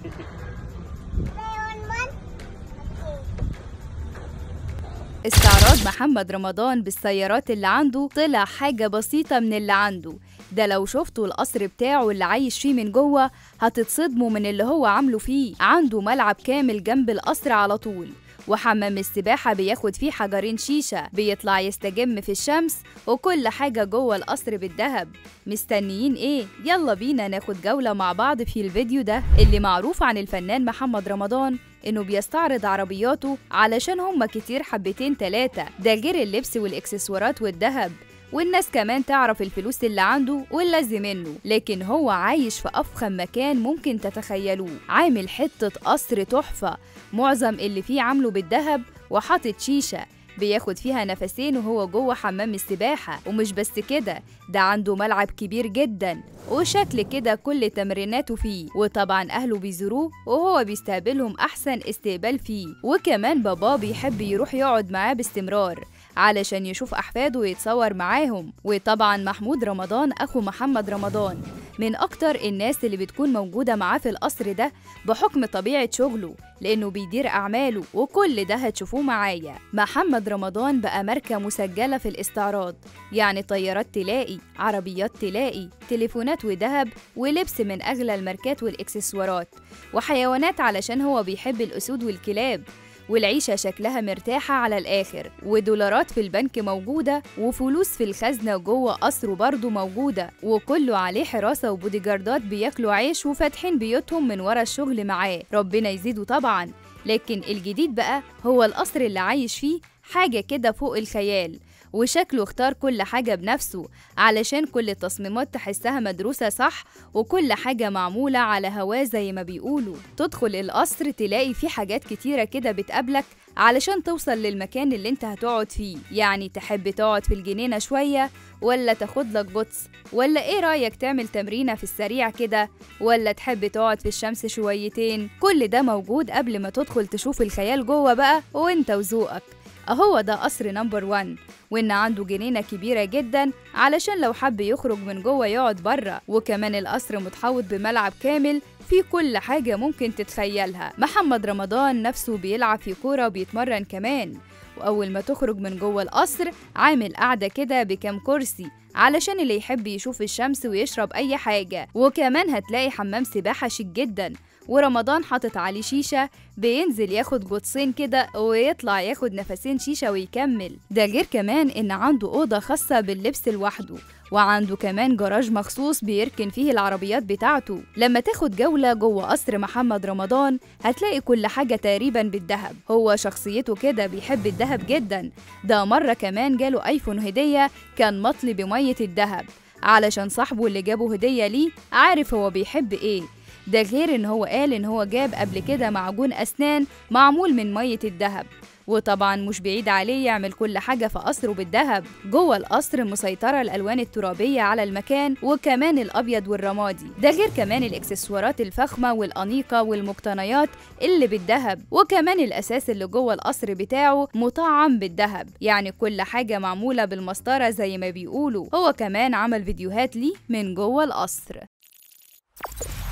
استعراض محمد رمضان بالسيارات اللي عنده طلع حاجة بسيطة من اللي عنده ده لو شفتوا القصر بتاعه اللي عايش فيه من جوه هتتصدموا من اللي هو عامله فيه عنده ملعب كامل جنب القصر على طول وحمام السباحة بياخد فيه حجرين شيشة بيطلع يستجم في الشمس وكل حاجة جوه القصر بالذهب مستنيين ايه؟ يلا بينا ناخد جولة مع بعض في الفيديو ده اللي معروف عن الفنان محمد رمضان انه بيستعرض عربياته علشان هما كتير حبتين تلاتة ده غير اللبس والاكسسوارات والذهب والناس كمان تعرف الفلوس اللي عنده واللازم منه لكن هو عايش في أفخم مكان ممكن تتخيلوه عامل حتة قصر تحفة معظم اللي فيه عامله بالذهب وحاطط شيشة بياخد فيها نفسين وهو جوه حمام السباحة ومش بس كده ده عنده ملعب كبير جدا وشكل كده كل تمريناته فيه وطبعا أهله بيزوروه وهو بيستقبلهم أحسن استقبال فيه وكمان باباه بيحب يروح يقعد معاه باستمرار علشان يشوف أحفاده ويتصور معاهم وطبعا محمود رمضان أخو محمد رمضان من أكتر الناس اللي بتكون موجودة معاه في القصر ده بحكم طبيعة شغله لأنه بيدير أعماله وكل ده هتشوفوه معايا محمد رمضان بقى ماركة مسجلة في الاستعراض يعني طيارات تلاقي عربيات تلاقي تليفونات وذهب ولبس من أغلى الماركات والإكسسوارات وحيوانات علشان هو بيحب الأسود والكلاب والعيشة شكلها مرتاحة على الآخر ودولارات في البنك موجودة وفلوس في الخزنة جوه قصره برضه موجودة وكله عليه حراسة وبوديجاردات بياكلوا عيش وفاتحين بيوتهم من ورا الشغل معاه ربنا يزيده طبعا لكن الجديد بقى هو القصر اللي عايش فيه حاجة كده فوق الخيال وشكله اختار كل حاجة بنفسه علشان كل التصميمات تحسها مدروسة صح وكل حاجة معمولة على هواه زي ما بيقولوا تدخل القصر تلاقي فيه حاجات كتيرة كده بتقابلك علشان توصل للمكان اللي انت هتقعد فيه يعني تحب تقعد في الجنينة شوية ولا تاخد لك بوتس ولا ايه رأيك تعمل تمرينة في السريع كده ولا تحب تقعد في الشمس شويتين كل ده موجود قبل ما تدخل تشوف الخيال جوه بقى وانت وذوقك أهو ده قصر نمبر 1 وإن عنده جنينة كبيرة جدا علشان لو حب يخرج من جوه يقعد بره وكمان القصر متحوط بملعب كامل فيه كل حاجة ممكن تتخيلها محمد رمضان نفسه بيلعب في كورة وبيتمرن كمان وأول ما تخرج من جوه القصر عامل قاعدة كده بكام كرسي علشان اللي يحب يشوف الشمس ويشرب أي حاجة وكمان هتلاقي حمام سباحة شيك جدا ورمضان حاطط عليه شيشة بينزل ياخد جوتسين كده ويطلع ياخد نفسين شيشة ويكمل ده غير كمان إن عنده أوضة خاصة باللبس لوحده وعنده كمان جراج مخصوص بيركن فيه العربيات بتاعته لما تاخد جولة جوه قصر محمد رمضان هتلاقي كل حاجة تقريبا بالذهب هو شخصيته كده بيحب الذهب جدا ده مرة كمان جاله ايفون هدية كان مطلي بمية الذهب علشان صاحبه اللي جابه هدية ليه عارف هو بيحب ايه ده غير ان هو قال ان هو جاب قبل كده معجون اسنان معمول من مية الذهب وطبعا مش بعيد عليه يعمل كل حاجة في قصره بالذهب جوه القصر مسيطرة الألوان الترابية على المكان وكمان الأبيض والرمادي ده غير كمان الإكسسوارات الفخمة والأنيقة والمقتنيات اللي بالذهب وكمان الأساس اللي جوه القصر بتاعه مطعم بالذهب يعني كل حاجة معمولة بالمسطرة زي ما بيقولوا هو كمان عمل فيديوهات ليه من جوه القصر